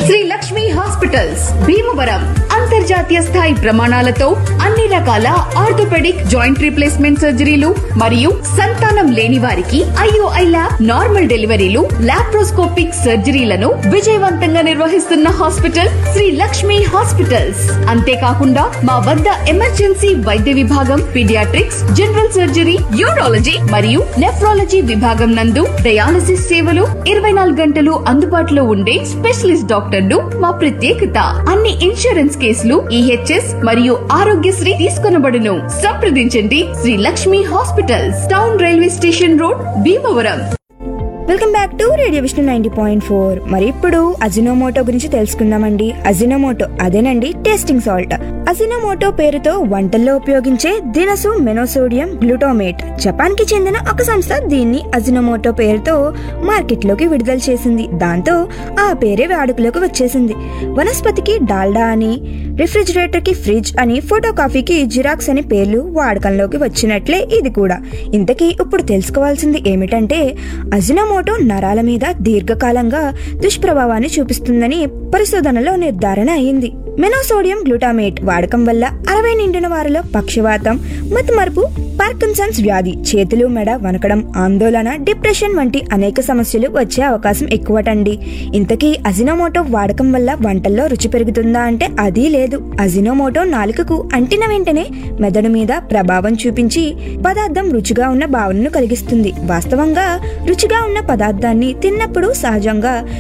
Shri Lakshmi hospitals Bhimavaram అంతర్జాతీయ స్థాయి ప్రమాణాలతో అన్ని రకాల ఆర్థోపెడిక్ జాయింట్ రీప్లేస్మెంట్ సర్జరీలు మరియు సంతానం లేని వారికి ఐఓఐ ల్యాబ్ నార్మల్ డెలివరీలు లాప్రోస్కోపిక్ సర్జరీలను విజయవంతంగా నిర్వహిస్తున్న హాస్పిటల్ శ్రీ లక్ష్మి హాస్పిటల్స్ అంతేకాకుండా మా వద్ద ఎమర్జెన్సీ వైద్య విభాగం పీడియాట్రిక్స్ జనరల్ సర్జరీ యూరాలజీ మరియు నెఫ్రాలజీ విభాగం నందు డయాలసిస్ సేవలు ఇరవై నాలుగు గంటలు అందుబాటులో ఉండే స్పెషలిస్ట్ డాక్టర్లు మా ప్రత్యేకత అన్ని ఇన్సూరెన్స్ కేసులు ఈహెచ్ఎస్ మరియు ఆరోగ్యశ్రీ తీసుకొనబడును సంప్రదించండి Sri Lakshmi hospitals town railway station road Bhimavaram welcome back to radio Vishnu ninety point four మరి ఇప్పుడు అజినోమోటో గురించి తెలుసుకుందామండి అజినోమోటో అదేనండి టేస్టింగ్ సాల్ట్ అజినోమోటో పేరుతో వంటల్లో ఉపయోగించే దినసు మెనోసోడియం గ్లూటోమేట్ జపాన్ కి చెందిన ఒక సంస్థ దీన్ని అజినోమోటో పేరుతో మార్కెట్లోకి విడుదల చేసింది దాంతో ఆ పేరే వాడుకలోకి వచ్చేసింది వనస్పతికి డాల్డా అని రిఫ్రిజిరేటర్ కి ఫ్రిడ్జ్ అని ఫోటో కాఫీకి జిరాక్స్ అని పేర్లు వాడకంలోకి వచ్చినట్లే ఇది కూడా ఇంతకీ ఇప్పుడు తెలుసుకోవాల్సింది ఏమిటంటే అజినోమోటో నరాల మీద దీర్ఘకాలంగా దుష్ప్రభావాన్ని చూపిస్తుందని పరిశోధనలో నిర్ధారణ అయింది మెనోసోడియం గ్లూటామేట్ వాడకం వల్ల అరవై నిండిన వారిలో పక్షవాతం మతిమరుపు పార్కిన్సన్స్ వ్యాధి చేతులు మెడ వనకడం ఆందోళన డిప్రెషన్ వంటి అనేక సమస్యలు వచ్చే అవకాశం ఎక్కువటండి ఇంతకీ అజినోమోటో వాడకం వల్ల వంటల్లో రుచి పెరుగుతుందా అంటే అది లేదు అజినోమోటో నాలుకకు అంటిన వెంటనే మెదడు మీద ప్రభావం చూపించి పదార్థం రుచిగా ఉన్న భావనను కలిగిస్తుంది వాస్తవంగా రుచిగా ఉన్న పదార్థాన్ని తిన్నప్పుడు సహజంగా